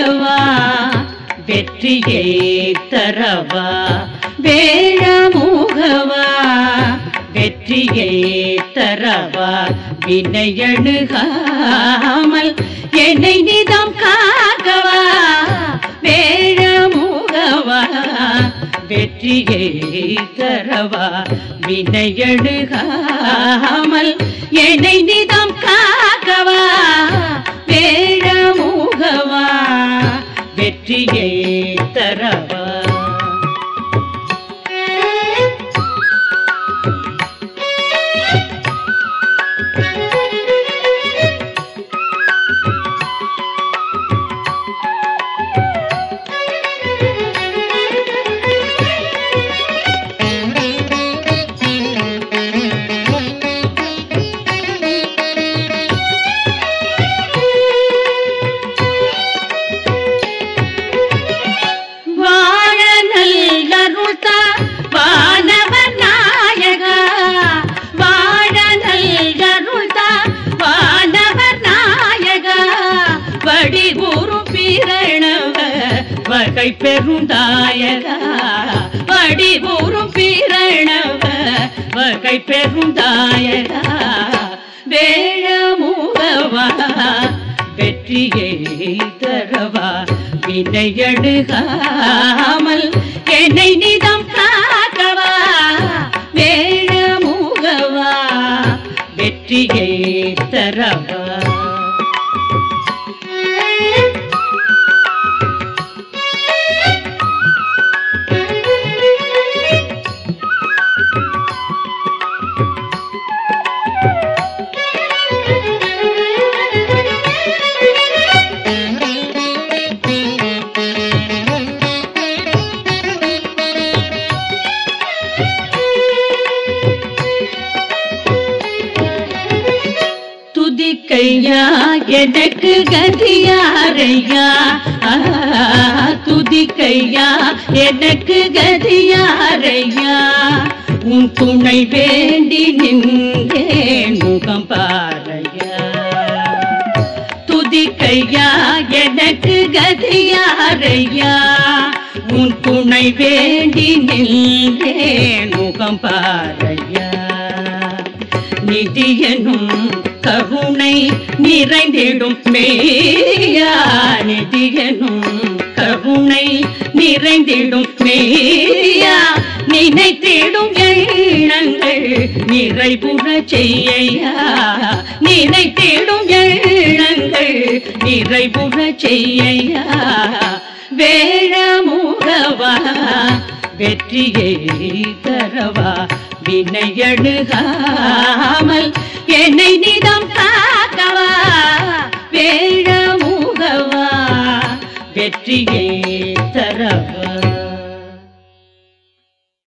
மூகவா வெற்றியை தரவா வேழமுகவா வெற்றியை தரவா வினையணுகாமல் என்னை நிதம் காக்கவா வேழமுகவா வெற்றியை தரவா வினையணுகாமல் என்னை நிதம் காக்கவா வேழமுகவா வெற்றியை தரவா வாழ நல்லருள்தா வானவர் நாயகா வாழ நல்லருள்தா வானவர் நாயகா வடிகூறும் பிரணவ வகை பெருந்தாயகா வடிகூறும் பிரணவ வகை பெருந்தாயகா வேழமுகவா வெற்றியை தரவா வினையடுகாமல் என்னை நிதம் காக்கவா வேழமுகவா வெற்றியை தரவா துதிக்கையா எனக்கு கதியாரையா ஆ, துதிக்கையா எனக்கு கதியாரையா உன் துணை வேண்டி நின்றேன் முகம் பாரையா துதிக்கையா எனக்கு கதியாரையா உன் துணை வேண்டி நின்றேன் முகம் பாரையா நிதியனும் கருணை நிறைந்திடும் மேயா நிதியனும் கருணை நிறைந்திடும் மேயா நினைத்திடும் எண்ணங்கள் நிறைவுற செய்யா நினைத்திடும் எண்ணங்கள் நிறைவுற செய்யா வேழமுகவா வெற்றியை தரவா வினையடுகாமல் என்னை நிதம் காக்கவா வேழமுகவா வெற்றியை தரவா